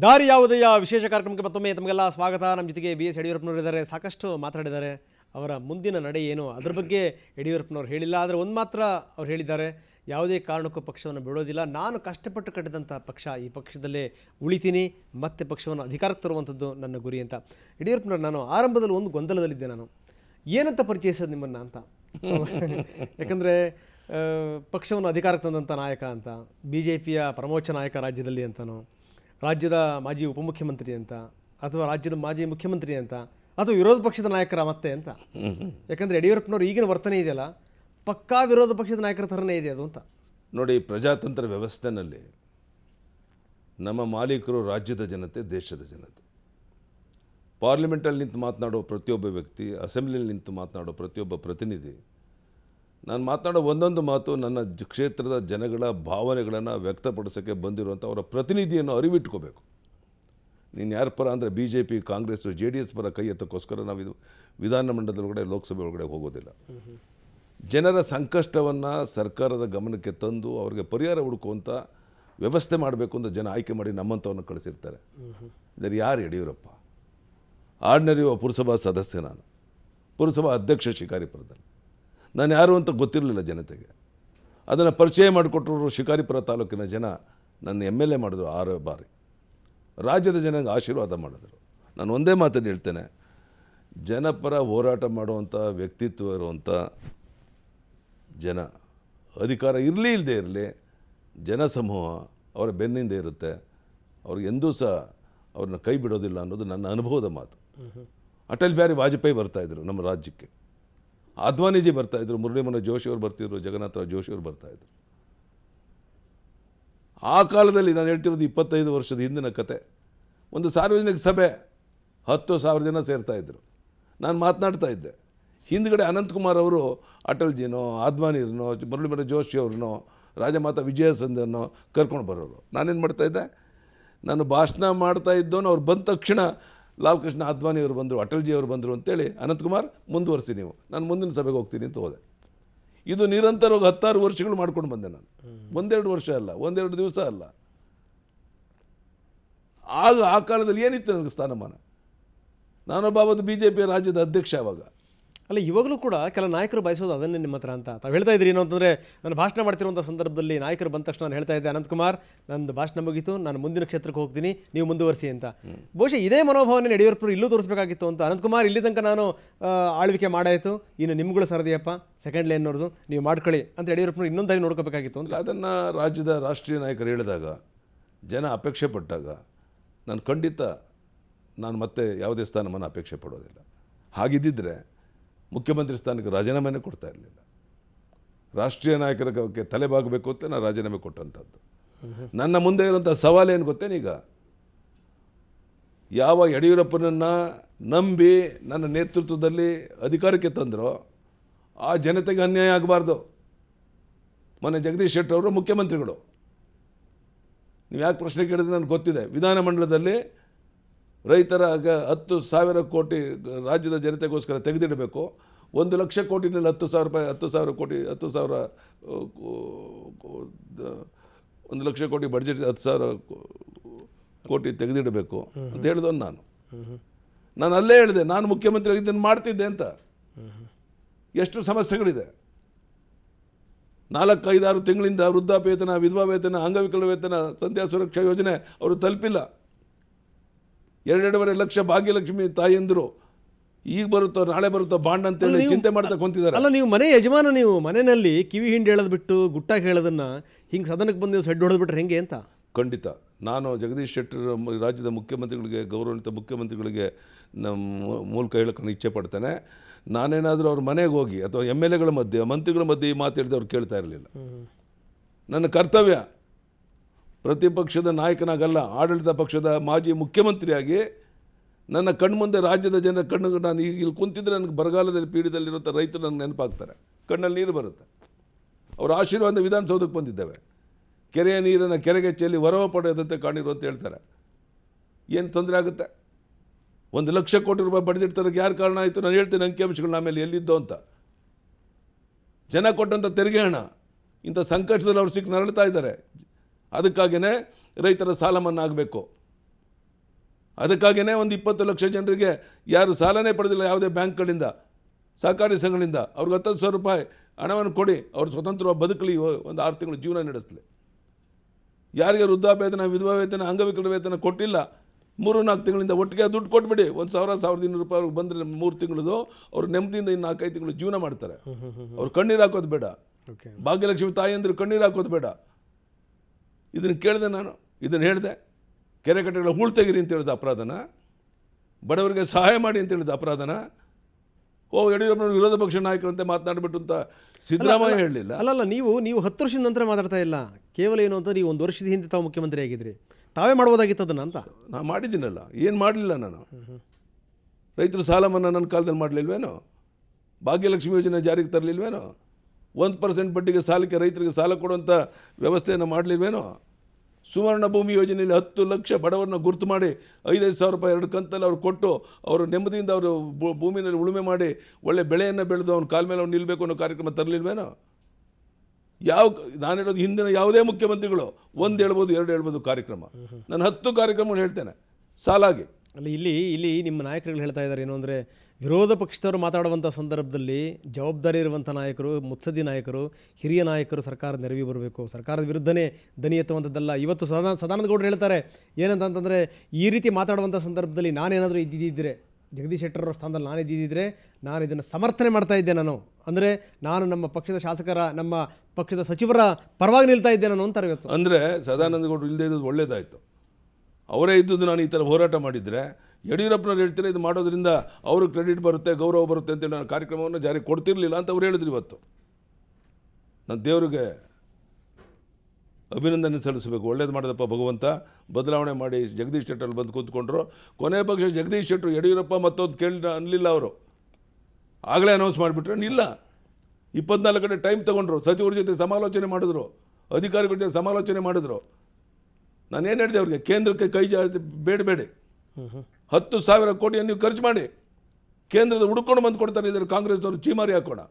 ದಾರಿ ಯಾವುದೆಯ ವಿಶೇಷ ಕಾರ್ಯಕ್ರಮಕ್ಕೆ ಮತ್ತೊಮ್ಮೆ ತಮಗೆಲ್ಲ ಸ್ವಾಗತ ನಮ್ಮ ಜೊತೆಗೆ ಬಿ ಎಸ್ ಯಡಿಯೂರಪ್ಪನವರು ಇದ್ದಾರೆ ಸಾಕಷ್ಟು ಮಾತಾಡಿದ್ದಾರೆ ಅವರ ಮುಂದಿನ ನಡೆ ಏನು ಅದ್ರ ಬಗ್ಗೆ ಯಡಿಯೂರಪ್ಪನವ್ರು ಹೇಳಿಲ್ಲ ಆದರೆ ಒಂದು ಮಾತ್ರ ಅವ್ರು ಹೇಳಿದ್ದಾರೆ ಯಾವುದೇ ಕಾರಣಕ್ಕೂ ಪಕ್ಷವನ್ನು ಬಿಡೋದಿಲ್ಲ ನಾನು ಕಷ್ಟಪಟ್ಟು ಕಟ್ಟಿದಂಥ ಪಕ್ಷ ಈ ಪಕ್ಷದಲ್ಲೇ ಉಳಿತೀನಿ ಮತ್ತೆ ಪಕ್ಷವನ್ನು ಅಧಿಕಾರಕ್ಕೆ ತರುವಂಥದ್ದು ನನ್ನ ಗುರಿ ಅಂತ ಯಡಿಯೂರಪ್ಪನವ್ರು ನಾನು ಆರಂಭದಲ್ಲಿ ಒಂದು ಗೊಂದಲದಲ್ಲಿದ್ದೆ ನಾನು ಏನಂತ ಪರಿಚಯಿಸೋದು ನಿಮ್ಮನ್ನು ಅಂತ ಯಾಕಂದರೆ ಪಕ್ಷವನ್ನು ಅಧಿಕಾರಕ್ಕೆ ತಂದಂಥ ನಾಯಕ ಅಂತ ಬಿ ಜೆ ಪಿಯ ಪರಮೋಚ್ಚ ನಾಯಕ ರಾಜ್ಯದಲ್ಲಿ ಅಂತನೋ ರಾಜ್ಯದ ಮಾಜಿ ಉಪಮುಖ್ಯಮಂತ್ರಿ ಅಂತ ಅಥವಾ ರಾಜ್ಯದ ಮಾಜಿ ಮುಖ್ಯಮಂತ್ರಿ ಅಂತ ಅಥವಾ ವಿರೋಧ ಪಕ್ಷದ ನಾಯಕರ ಮತ್ತೆ ಅಂತ ಯಾಕಂದರೆ ಯಡಿಯೂರಪ್ಪನವ್ರು ಈಗಿನ ವರ್ತನೆ ಇದೆಯಲ್ಲ ಪಕ್ಕಾ ವಿರೋಧ ಪಕ್ಷದ ನಾಯಕರ ಥರನೇ ಇದೆ ಅದು ಅಂತ ನೋಡಿ ಪ್ರಜಾತಂತ್ರ ವ್ಯವಸ್ಥೆನಲ್ಲಿ ನಮ್ಮ ಮಾಲೀಕರು ರಾಜ್ಯದ ಜನತೆ ದೇಶದ ಜನತೆ ಪಾರ್ಲಿಮೆಂಟಲ್ಲಿ ನಿಂತು ಮಾತನಾಡೋ ಪ್ರತಿಯೊಬ್ಬ ವ್ಯಕ್ತಿ ಅಸೆಂಬ್ಲಿಯಲ್ಲಿ ನಿಂತು ಮಾತನಾಡೋ ಪ್ರತಿಯೊಬ್ಬ ಪ್ರತಿನಿಧಿ ನಾನು ಮಾತನಾಡೋ ಒಂದೊಂದು ಮಾತು ನನ್ನ ಜ- ಕ್ಷೇತ್ರದ ಜನಗಳ ಭಾವನೆಗಳನ್ನು ವ್ಯಕ್ತಪಡಿಸೋಕ್ಕೆ ಬಂದಿರುವಂಥ ಅವರ ಪ್ರತಿನಿಧಿಯನ್ನು ಅರಿವಿಟ್ಕೋಬೇಕು ನೀನು ಯಾರ ಪರ ಅಂದರೆ B J P Congress J D S ಪರ ಕೈ ಎತ್ತಕ್ಕೋಸ್ಕರ ನಾವು ಇದು ವಿಧಾನಮಂಡಲದೊಳಗಡೆ ಲೋಕಸಭೆ ಒಳಗಡೆ ಹೋಗೋದಿಲ್ಲ ಜನರ ಸಂಕಷ್ಟವನ್ನು ಸರ್ಕಾರದ ಗಮನಕ್ಕೆ ತಂದು ಅವರಿಗೆ ಪರಿಹಾರ ಹುಡುಕುವಂಥ ವ್ಯವಸ್ಥೆ ಮಾಡಬೇಕು ಅಂತ ಜನ ಆಯ್ಕೆ ಮಾಡಿ ನಮ್ಮಂಥವನ್ನು ಕಳಿಸಿರ್ತಾರೆ ಇದರ ಯಾರು ಯಡಿಯೂರಪ್ಪ ಆರ್ಡಿನರಿ ಪುರಸಭಾ ಸದಸ್ಯ ನಾನು ಪುರಸಭಾ ಅಧ್ಯಕ್ಷ ಶಿಕಾರಿಪುರದಲ್ಲಿ ನಾನು ಯಾರು ಅಂತ ಗೊತ್ತಿರಲಿಲ್ಲ ಜನತೆಗೆ ಅದನ್ನು ಪರಿಚಯ ಮಾಡಿಕೊಟ್ಟರು ಶಿಕಾರಿಪುರ ತಾಲೂಕಿನ ಜನ ನನ್ನ ಎಮ್ ಎಲ್ ಎ ಮಾಡಿದ್ರು ಆರು ಬಾರಿ ರಾಜ್ಯದ ಜನಗೆ ಆಶೀರ್ವಾದ ಮಾಡಿದ್ರು ನಾನು ಒಂದೇ ಮಾತನ್ನು ಹೇಳ್ತೇನೆ ಜನಪರ ಹೋರಾಟ ಮಾಡುವಂಥ ವ್ಯಕ್ತಿತ್ವ ಇರುವಂಥ ಜನ ಅಧಿಕಾರ ಇರಲಿ ಇಲ್ಲದೆ ಇರಲಿ ಜನಸಮೂಹ ಅವರ ಬೆನ್ನಿಂದ ಇರುತ್ತೆ ಅವ್ರಿಗೆ ಎಂದೂ ಸಹ ಅವ್ರನ್ನ ಕೈ ಬಿಡೋದಿಲ್ಲ ಅನ್ನೋದು ನನ್ನ ಅನುಭವದ ಮಾತು ಅಟಲ್ ಬಿಹಾರಿ ವಾಜಪೇಯಿ ಬರ್ತಾಯಿದ್ರು ನಮ್ಮ ರಾಜ್ಯಕ್ಕೆ ಅದ್ವಾನಿಜಿ ಬರ್ತಾಯಿದ್ರು ಮುರಳಿ ಮನೋಹರ್ ಜೋಶಿ ಅವರು ಬರ್ತಿದ್ರು ಜಗನ್ನಾಥರಾವ್ ಜೋಶಿ ಅವರು ಬರ್ತಾಯಿದ್ರು ಆ ಕಾಲದಲ್ಲಿ ನಾನು ಹೇಳ್ತಿರೋದು ಇಪ್ಪತ್ತೈದು ವರ್ಷದ ಹಿಂದಿನ ಕತೆ ಒಂದು ಸಾರ್ವಜನಿಕ ಸಭೆ ಹತ್ತು ಸಾವಿರ ಜನ ಸೇರ್ತಾ ಇದ್ದರು ನಾನು ಮಾತನಾಡ್ತಾ ಇದ್ದೆ ಹಿಂದ್ಗಡೆ ಅನಂತಕುಮಾರ್ ಅವರು ಅಟಲ್ಜಿನೋ ಆದ್ವಾನಿರನೋ ಮುರಳಿ ಮನೋಹರ್ ಜೋಶಿ ಅವ್ರನ್ನೋ ರಾಜಮಾತಾ ವಿಜಯಸಂದನೋ ಕರ್ಕೊಂಡು ಬರೋರು ನಾನೇನು ಮಾಡ್ತಾಯಿದ್ದೆ ನಾನು ಭಾಷಣ ಮಾಡ್ತಾ ಇದ್ದೋನು ಅವ್ರು ಬಂದ ತಕ್ಷಣ ಲಾಲ್ ಕೃಷ್ಣ ಅದ್ವಾನಿ ಅವರು ಬಂದರು ಅಟಲ್ಜಿ ಅವರು ಬಂದರು ಅಂತೇಳಿ ಅನಂತಕುಮಾರ್ ಮುಂದುವರಿಸಿ ನೀವು ನಾನು ಮುಂದಿನ ಸಭೆಗೆ ಹೋಗ್ತೀನಿ ಅಂತ ಹೋದೆ ಇದು ನಿರಂತರವಾಗಿ ಹತ್ತಾರು ವರ್ಷಗಳು ಮಾಡ್ಕೊಂಡು ಬಂದೆ ನಾನು ಒಂದೆರಡು ವರ್ಷ ಅಲ್ಲ ಒಂದೆರಡು ದಿವಸ ಅಲ್ಲ ಆಗ ಆ ಕಾಲದಲ್ಲಿ ಏನಿತ್ತು ನನಗೆ ಸ್ಥಾನಮಾನ ನಾನೊಬ್ಬ ಅವತ್ತು ಬಿ ಜೆ ಪಿಯ ರಾಜ್ಯದ ಅಧ್ಯಕ್ಷ ಅವಾಗ ಅಲ್ಲ ಇವಾಗಲೂ ಕೂಡ ಕೆಲ ನಾಯಕರು ಬಯಸೋದು ಅದನ್ನೇ ನಿಮ್ಮ ಹತ್ರ ಅಂತ ತಾವು ಹೇಳ್ತಾ ಇದ್ರಿ ಏನು ಅಂತಂದರೆ ನಾನು ಭಾಷಣ ಮಾಡ್ತಿರುವಂಥ ಸಂದರ್ಭದಲ್ಲಿ ನಾಯಕರು ಬಂದ ತಕ್ಷಣ ನಾನು ಹೇಳ್ತಾ ಇದ್ದೆ ಅನಂತಕುಮಾರ್ ನಂದು ಭಾಷಣ ಮುಗೀತು ನಾನು ಮುಂದಿನ ಕ್ಷೇತ್ರಕ್ಕೆ ಹೋಗ್ತೀನಿ ನೀವು ಮುಂದುವರಿಸಿ ಅಂತ ಬಹುಶಃ ಇದೇ ಮನೋಭಾವನೆ ಯಡಿಯೂರಪ್ಪರು ಇಲ್ಲೂ ತೋರಿಸಬೇಕಾಗಿತ್ತು ಅಂತ ಅನಂತಕುಮಾರ್ ಇಲ್ಲಿ ತನಕ ನಾನು ಆ, ಆಳ್ವಿಕೆ ಮಾಡಾಯಿತು ಇನ್ನು ನಿಮ್ಗಳು ಸರದಿಯಪ್ಪ ಸೆಕೆಂಡ್ ಲೈನ್ನವ್ರದ್ದು ನೀವು ಮಾಡ್ಕೊಳ್ಳಿ ಅಂತ ಯಡಿಯೂರಪ್ಪರು ಇನ್ನೊಂದು ದಾರಿ ನೋಡ್ಕೋಬೇಕಾಗಿತ್ತು ಅಂತ ಅದನ್ನು ರಾಜ್ಯದ ರಾಷ್ಟ್ರೀಯ ನಾಯಕರು ಹೇಳಿದಾಗ ಜನ ಅಪೇಕ್ಷೆ ಪಟ್ಟಾಗ ನಾನು ಖಂಡಿತ ನಾನು ಮತ್ತೆ ಯಾವುದೇ ಸ್ಥಾನಮಾನ ಅಪೇಕ್ಷೆ ಪಡೋದಿಲ್ಲ ಹಾಗಿದ್ದಿದ್ರೆ ಮುಖ್ಯಮಂತ್ರಿ ಸ್ಥಾನಕ್ಕೆ ರಾಜೀನಾಮೆನೇ ಕೊಡ್ತಾ ಇರಲಿಲ್ಲ ರಾಷ್ಟ್ರೀಯ ನಾಯಕರಿಗೆ ತಲೆಬಾಗಬೇಕು ಅಂತ ನಾನು ರಾಜೀನಾಮೆ ಕೊಟ್ಟಂಥದ್ದು ನನ್ನ ಮುಂದೆ ಇರುವಂಥ ಸವಾಲೇನು ಗೊತ್ತೇನೀಗ ಯಾವ ಯಡಿಯೂರಪ್ಪನನ್ನು ನಂಬಿ ನನ್ನ ನೇತೃತ್ವದಲ್ಲಿ ಅಧಿಕಾರಕ್ಕೆ ತಂದರೋ ಆ ಜನತೆಗೆ ಅನ್ಯಾಯ ಆಗಬಾರ್ದು ಮೊನ್ನೆ ಜಗದೀಶ್ ಶೆಟ್ಟರ್ ಅವರು ಮುಖ್ಯಮಂತ್ರಿಗಳು ನೀವು ಯಾಕೆ ಪ್ರಶ್ನೆ ಕೇಳಿದ್ರೆ ನನಗೆ ಗೊತ್ತಿದೆ ವಿಧಾನಮಂಡಲದಲ್ಲಿ ರೈತರ ಗ- ಹತ್ತು ಸಾವಿರ ಕೋಟಿ ಗ- ರಾಜ್ಯದ ಜನತೆಗೋಸ್ಕರ ತೆಗೆದಿಡಬೇಕು ಒಂದು ಲಕ್ಷ ಕೋಟಿನಲ್ಲಿ ಹತ್ತು ಸಾವಿರ ರೂಪಾಯಿ ಹತ್ತು ಸಾವಿರ ಕೋಟಿ ಹತ್ತು ಸಾವಿರ ಆ, ಕೋ- ಕೋ- ದ- ಒಂದು ಲಕ್ಷ ಕೋಟಿ ಬಡ್ಜೆಟ್ ಹತ್ತು ಸಾವಿರ ಕೋ- ಕೋಟಿ ತೆಗೆದಿಡಬೇಕು ಅಂತ ಹೇಳಿದವನು ನಾನು ನಾನು ಅಲ್ಲೇ ಹೇಳಿದೆ ನಾನು ಮುಖ್ಯಮಂತ್ರಿ ಆಗಿದ್ದನ್ನು ಮಾಡ್ತಿದ್ದೆ ಅಂತ ಎಷ್ಟು ಸಮಸ್ಯೆಗಳಿದೆ ನಾಲ್ಕು ಐದಾರು ತಿಂಗಳಿಂದ ವೃದ್ಧಾಪ್ಯ ವೇತನ ವಿಧವಾ ವೇತನ ಅಂಗವಿಕಲ ವೇತನ ಸಂಧ್ಯಾ ಸುರಕ್ಷಾ ಯೋಜನೆ ಅವರು ತಲುಪಿಲ್ಲ ಎರಡೆರಡೂವರೆ ಲಕ್ಷ ಭಾಗ್ಯಲಕ್ಷ್ಮಿ ತಾಯಂದಿರು ಈಗ ಬರುತ್ತೋ ನಾಳೆ ಬರುತ್ತೋ ಬಾಂಡ್ ಅಂತೇಳಿ ನೀವು- ಚಿಂತೆ ಮಾಡ್ತಾ ಕುಂತಿದ್ದಾರೆ ಅಲ್ಲ ನೀವು ಮನೆ ಯಜಮಾನ ನೀವು ಮನೆಯಲ್ಲಿ ಕಿವಿ ಹಿಂಡಿ ಹೇಳೋದು ಬಿಟ್ಟು ಗುಟ್ಟಾಗಿ ಹೇಳೋದನ್ನ ಹಿಂಗೆ ಸದನಕ್ಕೆ ಬಂದು ನೀವು ಸೆಡ್ ಹೊಡೆದ್ಬಿಟ್ರೆ ಹೆಂಗೆ ಅಂತ ಖಂಡಿತ ನಾನು ಜಗದೀಶ್ ಶೆಟ್ಟರ್ ಮ- ರಾಜ್ಯದ ಮುಖ್ಯಮಂತ್ರಿಗಳಿಗೆ ಗೌರವಾನ್ವಿತ ಮುಖ್ಯಮಂತ್ರಿಗಳಿಗೆ ನಮ್ಮ ಮೂಲಕ ಹೇಳಕ್ಕೆ ಇಚ್ಛೆ ಪಡ್ತೇನೆ ನಾನೇನಾದರೂ ಅವ್ರ ಮನೆಗೆ ಹೋಗಿ ಅಥವಾ ಎಮ್ ಎಲ್ ಎಗಳ ಮಧ್ಯೆ ಮಂತ್ರಿಗಳ ಮಧ್ಯೆ ಈ ಮಾತು ಹೇಳಿದ್ರೆ ಅವ್ರು ಕೇಳ್ತಾ ಇರಲಿಲ್ಲ ನನ್ನ ಕರ್ತವ್ಯ ಪ್ರತಿಪಕ್ಷದ ನಾಯಕನಾಗಲ್ಲ ಆಡಳಿತ ಪಕ್ಷದ ಮಾಜಿ ಮುಖ್ಯಮಂತ್ರಿಯಾಗಿ ನನ್ನ ಕಣ್ಮುಂದೆ ರಾಜ್ಯದ ಜನರ ಕಣ್ಣು ನಾನು ಈಗ ಇಲ್ಲಿ ಕುಂತಿದ್ರೆ ನನಗೆ ಬರಗಾಲದಲ್ಲಿ ಪೀಡಿತದಲ್ಲಿರುವಂಥ ರೈತರು ನನಗೆ ನೆನಪಾಗ್ತಾರೆ ಕಣ್ಣಲ್ಲಿ ನೀರು ಬರುತ್ತೆ ಅವ್ರ ಆಶೀರ್ವಾದ ವಿಧಾನಸೌಧಕ್ಕೆ ಬಂದಿದ್ದೇವೆ ಕೆರೆಯ ನೀರನ್ನು ಕೆರೆಗೆ ಚೆಲ್ಲಿ ಹೊರವ ಪಡೆಯದಂತೆ ಕಾಣಿರು ಅಂತ ಹೇಳ್ತಾರೆ ಏನು ತೊಂದರೆ ಆಗುತ್ತೆ ಒಂದು ಲಕ್ಷ ಕೋಟಿ ರೂಪಾಯಿ ಬಡ್ಜೆಟ್ ತರಕ್ಕೆ ಯಾರು ಕಾರಣ ಆಯಿತು ನಾನು ಹೇಳ್ತೇನೆ ಅಂಕಿಅಂಶಗಳನ್ನ ಆಮೇಲೆ ಎಲ್ಲಿದ್ದೋ ಅಂತ ಜನ ಕೊಟ್ಟಂಥ ತೆರಿಗೆ ಹಣ ಇಂಥ ಸಂಕಷ್ಟದಲ್ಲಿ ಅವ್ರು ಸಿಕ್ಕಿ ನರಳ್ತಾ ಇದ್ದಾರೆ ಅದಕ್ಕಾಗಿಯೇ ರೈತರ ಸಾಲ ಮನ್ನಾ ಆಗಬೇಕು ಅದಕ್ಕಾಗಿಯೇ ಒಂದು ಇಪ್ಪತ್ತು ಲಕ್ಷ ಜನರಿಗೆ ಯಾರು ಸಾಲನೇ ಪಡೆದಿಲ್ಲ ಯಾವುದೇ ಬ್ಯಾಂಕ್ಗಳಿಂದ ಸಹಕಾರಿ ಸಂಘಗಳಿಂದ ಅವ್ರಿಗೆ ಹತ್ತತ್ತು ಸಾವಿರ ರೂಪಾಯಿ ಹಣವನ್ನು ಕೊಡಿ ಅವ್ರು ಸ್ವತಂತ್ರವಾಗಿ ಬದುಕಲಿ ಒಂದು ಆರು ತಿಂಗಳು ಜೀವನ ನಡೆಸಲಿ ಯಾರಿಗೆ ವೃದ್ಧಾಪ್ಯ ವೇತನ ವಿಧವಾ ವೇತನ ಅಂಗವಿಕಲ ವೇತನ ಕೊಟ್ಟಿಲ್ಲ ಮೂರು ನಾಲ್ಕು ತಿಂಗಳಿಂದ ಒಟ್ಟಿಗೆ ದುಡ್ಡು ಕೊಟ್ಬಿಡಿ ಒಂದು ಸಾವಿರ ಸಾವಿರದ ಇನ್ನೂರು ರೂಪಾಯಿ ಅವ್ರಿಗೆ ಬಂದರೆ ಮೂರು ತಿಂಗಳದು ಅವ್ರು ನೆಮ್ಮದಿಯಿಂದ ಇನ್ನು ನಾಲ್ಕೈದು ತಿಂಗಳು ಜೀವನ ಮಾಡ್ತಾರೆ ಅವ್ರು ಕಣ್ಣೀರು ಹಾಕೋದು ಬೇಡ ಓಕೆ ಭಾಗ್ಯಲಕ್ಷ್ಮಿ ತಾಯಿ ಅಂದ್ರೆ ಕಣ್ಣೀರು ಹಾಕೋದು ಬೇಡ ಇದನ್ನು ಕೇಳಿದೆ ನಾನು ಇದನ್ನು ಹೇಳಿದೆ ಕೆರೆ ಕಟ್ಟೆಗಳ ಹೂಳು ತೆಗೀರಿ ಅಂತ ಹೇಳಿದ ಅಪರಾಧನ ಬಡವರಿಗೆ ಸಹಾಯ ಮಾಡಿ ಅಂತ ಹೇಳಿದ ಅಪರಾಧನ ಓ ಯಡಿಯೂರಪ್ಪನವ್ರು ವಿರೋಧ ಪಕ್ಷ ನಾಯಕರಂತೆ ಮಾತನಾಡ್ಬಿಟ್ಟು ಅಂತ ಸಿದ್ದರಾಮಯ್ಯ ಹೇಳಲಿಲ್ಲ ಅಲ್ಲಲ್ಲ ನೀವು ನೀವು ಹತ್ತು ವರ್ಷದ ನಂತರ ಮಾತಾಡ್ತಾ ಇಲ್ಲ ಕೇವಲ ಏನು ಅಂತ ನೀವು ಒಂದು ವರ್ಷದ ಹಿಂದೆ ತಾವು ಮುಖ್ಯಮಂತ್ರಿ ಆಗಿದ್ರಿ ತಾವೇ ಮಾಡ್ಬೋದಾಗಿತ್ತು ಅದನ್ನ ಅಂತ ನಾನು ಮಾಡಿದ್ದೀನಲ್ಲ ಏನು ಮಾಡಲಿಲ್ಲ ನಾನು ರೈತರು ಸಾಲ ಮನ್ನಾ ನನ್ನ ಕಾಲದಲ್ಲಿ ಮಾಡಲಿಲ್ವೇನೋ ಭಾಗ್ಯಲಕ್ಷ್ಮಿ ಯೋಜನೆ ಜಾರಿಗೆ ತರಲಿಲ್ವೇನೋ ಒಂದು ಪರ್ಸೆಂಟ್ ಬಡ್ಡಿಗೆ ಸಾಲಕ್ಕೆ ರೈತರಿಗೆ ಸಾಲ ಕೊಡುವಂಥ ವ್ಯವಸ್ಥೆಯನ್ನು ಮಾಡಲಿಲ್ವೇನೋ ಸುವರ್ಣ ಭೂಮಿ ಯೋಜನೆಯಲ್ಲಿ ಹತ್ತು ಲಕ್ಷ ಬಡವರನ್ನ ಗುರುತು ಮಾಡಿ ಐದೈದು ಸಾವಿರ ರೂಪಾಯಿ ಎರಡು ಕಂತಲ್ಲಿ ಅವ್ರು ಕೊಟ್ಟು ಅವರು ನೆಮ್ಮದಿಯಿಂದ ಅವರು ಭೂ- ಭೂಮಿನಲ್ಲಿ ಉಳುಮೆ ಮಾಡಿ ಒಳ್ಳೆ ಬೆಳೆಯನ್ನು ಬೆಳೆದು ಅವ್ನ ಕಾಲ ಮೇಲೆ ಅವ್ನು ನಿಲ್ಲಬೇಕು ಅನ್ನೋ ಕಾರ್ಯಕ್ರಮ ತರಲಿಲ್ವೇನೋ ಯಾವ ನಾನು ಹೇಳೋದು ಹಿಂದಿನ ಯಾವುದೇ ಮುಖ್ಯಮಂತ್ರಿಗಳು ಒಂದು ಹೇಳ್ಬೋದು ಎರಡು ಹೇಳ್ಬೋದು ಕಾರ್ಯಕ್ರಮ ನಾನು ಹತ್ತು ಕಾರ್ಯಕ್ರಮಗಳು ಹೇಳ್ತೇನೆ ಸಾಲಾಗಿ ಅಲ್ಲ ಇಲ್ಲಿ ಇಲ್ಲಿ ನಿಮ್ಮ ನಾಯಕರುಗಳು ಹೇಳ್ತಾ ಇದ್ದಾರೆ ಏನು ಅಂದರೆ ವಿರೋಧ ಪಕ್ಷದವರು ಮಾತಾಡುವಂಥ ಸಂದರ್ಭದಲ್ಲಿ ಜವಾಬ್ದಾರಿ ಇರುವಂಥ ನಾಯಕರು ಮುತ್ಸದ್ದಿ ನಾಯಕರು ಹಿರಿಯ ನಾಯಕರು ಸರ್ಕಾರದ ನೆರವಿಗೆ ಬರಬೇಕು ಸರ್ಕಾರದ ವಿರುದ್ಧನೇ ದನಿ ಎತ್ತುವಂಥದ್ದಲ್ಲ ಇವತ್ತು ಸದಾ ಸದಾನಂದ ಗೌಡರು ಹೇಳ್ತಾರೆ ಏನಂತಂತಂದರೆ ಈ ರೀತಿ ಮಾತಾಡುವಂಥ ಸಂದರ್ಭದಲ್ಲಿ ನಾನೇನಾದರೂ ಇದ್ದಿದ್ದರೆ ಜಗದೀಶ್ ಶೆಟ್ಟರ್ ಅವ್ರ ಸ್ಥಾನದಲ್ಲಿ ನಾನು ಇದ್ದಿದ್ದರೆ ನಾನು ಇದನ್ನು ಸಮರ್ಥನೆ ಮಾಡ್ತಾ ಇದ್ದೆ ನಾನು ಅಂದರೆ ನಾನು ನಮ್ಮ ಪಕ್ಷದ ಶಾಸಕರ ನಮ್ಮ ಪಕ್ಷದ ಸಚಿವರ ಪರವಾಗಿ ನಿಲ್ತಾ ಇದ್ದೆ ನಾನು ಅಂತಾರೆ ಇವತ್ತು ಅಂದರೆ ಸದಾನಂದ ಗೌಡರು ಇಲ್ಲದೆ ಇದ್ದದ್ದು ಒಳ್ಳೇದಾಯಿತು ಅವರೇ ಇದ್ದುದು ನಾನು ಈ ಥರ ಹೋರಾಟ ಮಾಡಿದರೆ ಯಡಿಯೂರಪ್ಪನವ್ರು ಹೇಳ್ತಾರೆ ಇದು ಮಾಡೋದ್ರಿಂದ ಅವರು ಕ್ರೆಡಿಟ್ ಬರುತ್ತೆ ಗೌರವ ಬರುತ್ತೆ ಅಂತೇಳಿ ನಾನು ಕಾರ್ಯಕ್ರಮವನ್ನು ಜಾರಿಗೆ ಕೊಡ್ತಿರ್ಲಿಲ್ಲ ಅಂತ ಅವ್ರು ಹೇಳಿದ್ರು ಇವತ್ತು ನಾನು ದೇವರಿಗೆ ಅಭಿನಂದನೆ ಸಲ್ಲಿಸಬೇಕು ಒಳ್ಳೇದು ಮಾಡಿದಪ್ಪ ಭಗವಂತ ಬದಲಾವಣೆ ಮಾಡಿ ಜಗದೀಶ್ ಶೆಟ್ಟರ್ ಬಂದು ಕೂತ್ಕೊಂಡ್ರು ಕೊನೆ ಪಕ್ಷ ಜಗದೀಶ್ ಶೆಟ್ಟರು ಯಡಿಯೂರಪ್ಪ ಮತ್ತೊಂದು ಕೇಳಿ ಅನ್ನಲಿಲ್ಲ ಅವರು ಆಗಲೇ ಅನೌನ್ಸ್ ಮಾಡಿಬಿಟ್ರೆ ಇಲ್ಲ ಇಪ್ಪತ್ನಾಲ್ಕು ಗಂಟೆ ಟೈಮ್ ತೊಗೊಂಡ್ರು ಸಚಿವರ ಜೊತೆ ಸಮಾಲೋಚನೆ ಮಾಡಿದ್ರು ಅಧಿಕಾರಿಗಳ ಜೊತೆ ಸಮಾಲೋಚನೆ ಮಾಡಿದ್ರು ನಾನು ಏನು ಹೇಳಿದೆ ಅವ್ರಿಗೆ ಕೇಂದ್ರಕ್ಕೆ ಕೈ ಜಾ ಬೇಡಬೇಡಿ ಹತ್ತು ಸಾವಿರ ಕೋಟಿಯನ್ನು ನೀವು ಖರ್ಚು ಮಾಡಿ ಕೇಂದ್ರದ ಹುಡ್ಕೊಂಡು ಬಂದು ಕೊಡ್ತಾರೆ ಇದ್ದಾರೆ ಕಾಂಗ್ರೆಸ್ನವರು ಚೀಮಾರಿ ಹಾಕೋಣ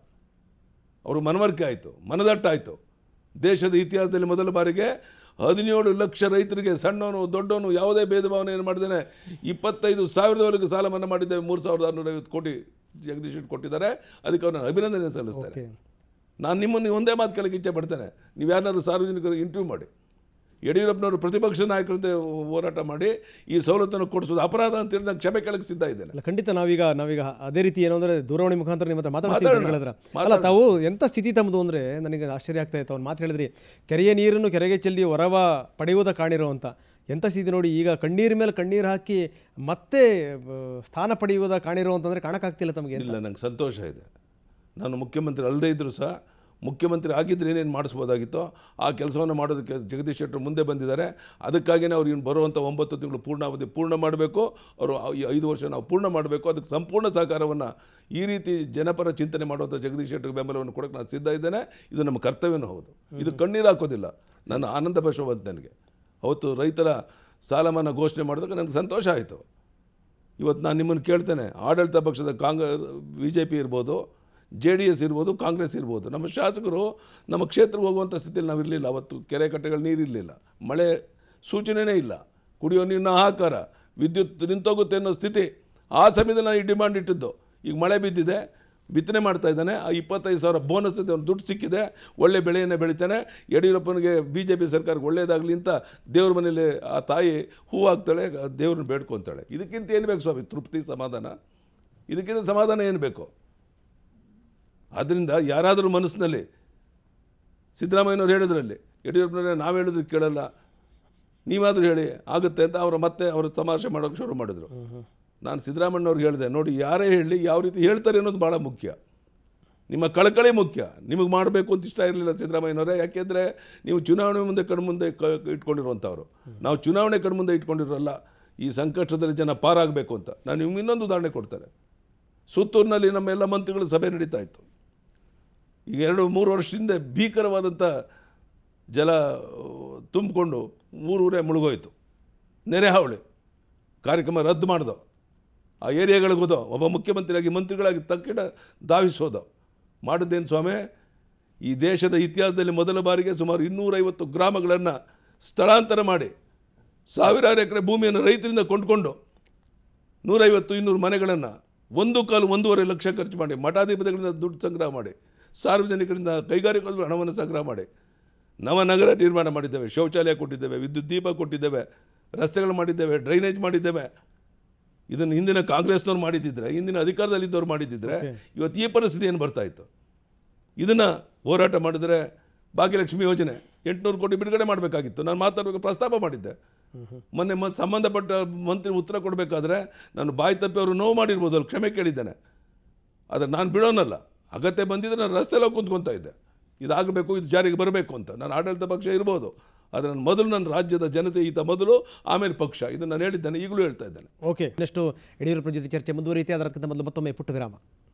ಅವರು ಮನವರಿಕೆ ಆಯಿತು ಮನದಟ್ಟಾಯಿತು ದೇಶದ ಇತಿಹಾಸದಲ್ಲಿ ಮೊದಲ ಬಾರಿಗೆ ಹದಿನೇಳು ಲಕ್ಷ ರೈತರಿಗೆ ಸಣ್ಣವನು ದೊಡ್ಡವನು ಯಾವುದೇ ಭೇದ ಭಾವನೆ ಏನು ಮಾಡ್ದೇನೆ ಇಪ್ಪತ್ತೈದು ಸಾವಿರದವರೆಗೆ ಸಾಲ ಮನ್ನಾ ಮಾಡಿದ್ದೇವೆ ಮೂರು ಸಾವಿರದ ಆರುನೂರೈವತ್ತು ಕೋಟಿ ಜಗದೀಶ್ ಶೆಟ್ಟರ್ ಕೊಟ್ಟಿದ್ದಾರೆ ಅದಕ್ಕೆ ಅವ್ರನ್ನ ಅಭಿನಂದನೆ ಸಲ್ಲಿಸ್ತೇನೆ ಓಕೆ ನಾನು ನಿಮ್ಮನ್ನು ಒಂದೇ ಮಾತು ಕೇಳಕ್ಕೆ ಇಚ್ಛೆ ಪಡ್ತೇನೆ ನೀವು ಯಾರನ್ನಾದ್ರು ಸಾರ್ವಜನಿಕರು ಇಂಟರ್ವ್ಯೂ ಮಾಡಿ ಯಡಿಯೂರಪ್ಪನವರು ಪ್ರತಿಪಕ್ಷ ನಾಯಕರಂತೆ ಹೋರಾಟ ಮಾಡಿ ಈ ಸವಲತ್ತನ್ನು ಕೊಡಿಸೋದು ಅಪರಾಧ ಅಂತೇಳಿ ನಾನು ಕ್ಷಮೆ ಕೇಳಕ್ಕೆ ಸಿದ್ಧ ಇದ್ದೇನೆ ಅಲ್ಲ ಖಂಡಿತ ನಾವೀಗ ನಾವೀಗ ಅದೇ ರೀತಿ ಏನು ಅಂದರೆ ದೂರವಾಣಿ ಮುಖಾಂತರ ನಿಮ್ಮ ಹತ್ರ ಮಾತಾಡ್ತೀವಿ ಮಾತಾಡೋಣ. ಅಂತ ಹೇಳಿದ್ರ ಅಲ್ಲ ತಾವು ಎಂಥ ಸ್ಥಿತಿ ತಮ್ಮದು ಅಂದರೆ ನನಗೆ ಆಶ್ಚರ್ಯ ಆಗ್ತಾ ಇತ್ತು ಅವ್ನು ಮಾತು ಹೇಳಿದ್ರಿ ಕೆರೆಯ ನೀರನ್ನು ಕೆರೆಗೆ ಚೆಲ್ಲಿ ಹೊರವ ಪಡೆಯುವುದ ಕಾಣಿರೋ ಅಂತ ಎಂಥ ಸ್ಥಿತಿ ನೋಡಿ ಈಗ ಕಣ್ಣೀರ ಮೇಲೆ ಕಣ್ಣೀರು ಹಾಕಿ ಮತ್ತೆ ಆ, ಸ್ಥಾನ ಪಡೆಯುವುದ ಕಾಣಿರೋ ಅಂತಂದರೆ ಕಾಣಕ್ಕಾಗ್ತಿಲ್ಲ ತಮಗೆ ಇಲ್ಲ ನಂಗೆ ಸಂತೋಷ ಇದೆ ನಾನು ಮುಖ್ಯಮಂತ್ರಿ ಅಲ್ಲದೇ ಇದ್ದರೂ ಸಹ ಮುಖ್ಯಮಂತ್ರಿ ಆಗಿದ್ದರೆ ಏನೇನು ಮಾಡಿಸ್ಬೋದಾಗಿತ್ತೋ ಆ ಕೆಲಸವನ್ನು ಮಾಡೋದಕ್ಕೆ ಜಗದೀಶ್ ಶೆಟ್ಟರು ಮುಂದೆ ಬಂದಿದ್ದಾರೆ ಅದಕ್ಕಾಗಿಯೇ ಅವ್ರು ಇನ್ನು ಬರುವಂಥ ಒಂಬತ್ತು ತಿಂಗಳು ಪೂರ್ಣಾವಧಿ ಪೂರ್ಣ ಮಾಡಬೇಕು ಅವರು ಈ ಐದು ವರ್ಷ ನಾವು ಪೂರ್ಣ ಮಾಡಬೇಕು ಅದಕ್ಕೆ ಸಂಪೂರ್ಣ ಸಹಕಾರವನ್ನು ಈ ರೀತಿ ಜನಪರ ಚಿಂತನೆ ಮಾಡುವಂಥ ಜಗದೀಶ್ ಶೆಟ್ಟರ್ ಬೆಂಬಲವನ್ನು ಕೊಡೋಕ್ಕೆ ನಾನು ಸಿದ್ಧ ಇದ್ದೇನೆ ಇದು ನಮ್ಮ ಕರ್ತವ್ಯನೂ ಹೌದು ಇದು ಕಣ್ಣೀರು ಹಾಕೋದಿಲ್ಲ ನನ್ನ ಆನಂದ ಭಾಷೆ ಬಂತು ನನಗೆ ಅವತ್ತು ರೈತರ ಸಾಲ ಮನ್ನಾ ಘೋಷಣೆ ಮಾಡೋದಕ್ಕೆ ನನಗೆ ಸಂತೋಷ ಆಯಿತು ಇವತ್ತು ನಾನು ನಿಮ್ಮನ್ನು ಕೇಳ್ತೇನೆ ಆಡಳಿತ ಪಕ್ಷದ ಕಾಂಗ್ರೆಸ್ ಬಿ ಜೆ ಪಿ ಇರ್ಬೋದು ಜೆ ಡಿ ಎಸ್ ಇರ್ಬೋದು ಕಾಂಗ್ರೆಸ್ ಇರ್ಬೋದು ನಮ್ಮ ಶಾಸಕರು ನಮ್ಮ ಕ್ಷೇತ್ರಕ್ಕೆ ಹೋಗುವಂಥ ಸ್ಥಿತಿಯಲ್ಲಿ ನಾವು ಇರಲಿಲ್ಲ ಅವತ್ತು ಕೆರೆ ಕಟ್ಟೆಗಳು ನೀರಿರಲಿಲ್ಲ ಮಳೆ ಸೂಚನೆಯೇ ಇಲ್ಲ ಕುಡಿಯೋ ನೀರಿನ ಹಾಹಾಕಾರ ವಿದ್ಯುತ್ ನಿಂತೋಗುತ್ತೆ ಅನ್ನೋ ಸ್ಥಿತಿ ಆ ಸಮಯದಲ್ಲಿ ನಾನು ಈ ಡಿಮಾಂಡ್ ಇಟ್ಟಿದ್ದು ಈಗ ಮಳೆ ಬಿದ್ದಿದೆ ಬಿತ್ತನೆ ಮಾಡ್ತಾ ಇದ್ದಾನೆ ಆ ಇಪ್ಪತ್ತೈದು ಸಾವಿರ ಬೋನಸ್ ಇದೆ ಅವ್ನು ದುಡ್ಡು ಸಿಕ್ಕಿದೆ ಒಳ್ಳೆ ಬೆಳೆಯನ್ನು ಬೆಳಿತಾನೆ ಯಡಿಯೂರಪ್ಪನಿಗೆ ಬಿ ಜೆ ಪಿ ಸರ್ಕಾರಕ್ಕೆ ಒಳ್ಳೆಯದಾಗಲಿ ಅಂತ ದೇವ್ರ ಮನೇಲಿ ಆ ತಾಯಿ ಹೂ ಹಾಕ್ತಾಳೆ ಆ ದೇವ್ರನ್ನ ಬೇಡ್ಕೊತಾಳೆ ಇದಕ್ಕಿಂತ ಏನು ಬೇಕು ಸ್ವಾಮಿ ತೃಪ್ತಿ ಸಮಾಧಾನ ಇದಕ್ಕಿಂತ ಸಮಾಧಾನ ಏನು ಬೇಕು ಆದ್ದರಿಂದ ಯಾರಾದರೂ ಮನಸ್ಸಿನಲ್ಲಿ ಸಿದ್ದರಾಮಯ್ಯನವ್ರು ಹೇಳಿದ್ರಲ್ಲಿ ಯಡಿಯೂರಪ್ಪನವರೇ ನಾವು ಹೇಳಿದ್ರೆ ಕೇಳಲ್ಲ ನೀವಾದರೂ ಹೇಳಿ ಆಗುತ್ತೆ ಅಂತ ಅವರು ಮತ್ತೆ ಅವರು ತಮಾಷೆ ಮಾಡೋಕ್ಕೆ ಶುರು ಮಾಡಿದ್ರು ನಾನು ಸಿದ್ದರಾಮಯ್ಯನವ್ರಿಗೆ ಹೇಳಿದೆ ನೋಡಿ ಯಾರೇ ಹೇಳಲಿ ಯಾವ ರೀತಿ ಹೇಳ್ತಾರೆ ಅನ್ನೋದು ಭಾಳ ಮುಖ್ಯ ನಿಮ್ಮ ಕಳಕಳಿ ಮುಖ್ಯ ನಿಮಗೆ ಮಾಡಬೇಕು ಅಂತ ಇಷ್ಟ ಇರಲಿಲ್ಲ ಸಿದ್ದರಾಮಯ್ಯನವರೇ ಯಾಕೆಂದರೆ ನೀವು ಚುನಾವಣೆ ಮುಂದೆ ಕಣ್ಮುಂದೆ ಕ ಇಟ್ಕೊಂಡಿರುವಂಥವ್ರು ನಾವು ಚುನಾವಣೆ ಕಣ್ಮುಂದೆ ಇಟ್ಕೊಂಡಿರೋಲ್ಲ ಈ ಸಂಕಷ್ಟದಲ್ಲಿ ಜನ ಪಾರಾಗಬೇಕು ಅಂತ ನಾನು ನಿಮ್ಗೆ ಇನ್ನೊಂದು ಉದಾಹರಣೆ ಕೊಡ್ತಾರೆ ಸುತ್ತೂರಿನಲ್ಲಿ ನಮ್ಮೆಲ್ಲ ಮಂತ್ರಿಗಳ ಸಭೆ ನಡೀತಾ ಇತ್ತು ಈಗ ಎರಡು ಮೂರು ವರ್ಷದಿಂದ ಭೀಕರವಾದಂಥ ಜಲ ತುಂಬಿಕೊಂಡು ಊರೂರೇ ಮುಳುಗೋಯ್ತು ನೆರೆ ಹಾವಳಿ ಕಾರ್ಯಕ್ರಮ ರದ್ದು ಮಾಡ್ದೋ ಆ ಏರಿಯಾಗಳಿಗೆ ಹೋದೋ ಒಬ್ಬ ಮುಖ್ಯಮಂತ್ರಿಯಾಗಿ ಮಂತ್ರಿಗಳಾಗಿ ತಕ್ಷಣ ಧಾವಿಸೋದು ಮಾಡಿದ್ದೇನು ಸ್ವಾಮಿ ಈ ದೇಶದ ಇತಿಹಾಸದಲ್ಲಿ ಮೊದಲ ಬಾರಿಗೆ ಸುಮಾರು ಇನ್ನೂರೈವತ್ತು ಗ್ರಾಮಗಳನ್ನು ಸ್ಥಳಾಂತರ ಮಾಡಿ ಸಾವಿರಾರು ಎಕರೆ ಭೂಮಿಯನ್ನು ರೈತರಿಂದ ಕೊಂಡುಕೊಂಡು ನೂರೈವತ್ತು ಇನ್ನೂರು ಮನೆಗಳನ್ನು ಒಂದು ಕಾಲು ಒಂದೂವರೆ ಲಕ್ಷ ಖರ್ಚು ಮಾಡಿ ಮಠಾಧಿಪತಿಗಳಿಂದ ದುಡ್ಡು ಸಂಗ್ರಹ ಮಾಡಿ ಸಾರ್ವಜನಿಕರಿಂದ ಕೈಗಾರಿಕೆಗಳು ಹಣವನ್ನು ಸಂಗ್ರಹ ಮಾಡಿ ನವನಗರ ನಿರ್ಮಾಣ ಮಾಡಿದ್ದೇವೆ ಶೌಚಾಲಯ ಕೊಟ್ಟಿದ್ದೇವೆ ವಿದ್ಯುತ್ ದೀಪ ಕೊಟ್ಟಿದ್ದೇವೆ ರಸ್ತೆಗಳು ಮಾಡಿದ್ದೇವೆ ಡ್ರೈನೇಜ್ ಮಾಡಿದ್ದೇವೆ ಇದನ್ನು ಹಿಂದಿನ ಕಾಂಗ್ರೆಸ್ನವ್ರು ಮಾಡಿದ್ದಿದ್ರೆ ಹಿಂದಿನ ಅಧಿಕಾರದಲ್ಲಿದ್ದವ್ರು ಮಾಡಿದ್ದಿದ್ರೆ ಇವತ್ತು ಈ ಪರಿಸ್ಥಿತಿ ಏನು ಬರ್ತಾ ಇತ್ತು ಇದನ್ನು ಹೋರಾಟ ಮಾಡಿದರೆ ಭಾಗ್ಯಲಕ್ಷ್ಮಿ ಯೋಜನೆ ಎಂಟುನೂರು ಕೋಟಿ ಬಿಡುಗಡೆ ಮಾಡಬೇಕಾಗಿತ್ತು ನಾನು ಮಾತಾಡಬೇಕು ಪ್ರಸ್ತಾಪ ಮಾಡಿದ್ದೆ ಮೊನ್ನೆ ಮ ಸಂಬಂಧಪಟ್ಟ ಮಂತ್ರಿ ಉತ್ತರ ಕೊಡಬೇಕಾದ್ರೆ ನಾನು ಬಾಯಿ ತಪ್ಪಿ ಅವರು ನೋವು ಮಾಡಿರ್ಬೋದು ಅಲ್ಲಿ ಕ್ಷಮೆ ಕೇಳಿದ್ದೇನೆ ಆದರೆ ನಾನು ಬಿಡೋನಲ್ಲ ಅಗತ್ಯ ಬಂದಿದ್ದರೆ ನಾನು ರಸ್ತೆಲ್ಲ ಕುಂತ್ಕೊತಾ ಇದ್ದೆ ಇದಾಗಬೇಕು ಇದು ಜಾರಿಗೆ ಬರಬೇಕು ಅಂತ ನಾನು ಆಡಳಿತ ಪಕ್ಷ ಇರ್ಬೋದು ಆದರೆ ನಾನು ಮೊದಲು ನನ್ನ ರಾಜ್ಯದ ಜನತೆ ಈತ ಮೊದಲು ಆಮೇಲೆ ಪಕ್ಷ ಇದನ್ನು ನಾನು ಹೇಳಿದ್ದೇನೆ ಈಗಲೂ ಹೇಳ್ತಾ ಇದ್ದೇನೆ ಓಕೆ ನೆಕ್ಸ್ಟು ಯಡಿಯೂರಪ್ಪನ ಜೊತೆ ಚರ್ಚೆ ಮುಂದುವರಿಯುತ್ತೆ ಅದಕ್ಕಿಂತ ಮೊದಲು ಮತ್ತೊಮ್ಮೆ ಪುಟ್ಟ ವಿರಾಮ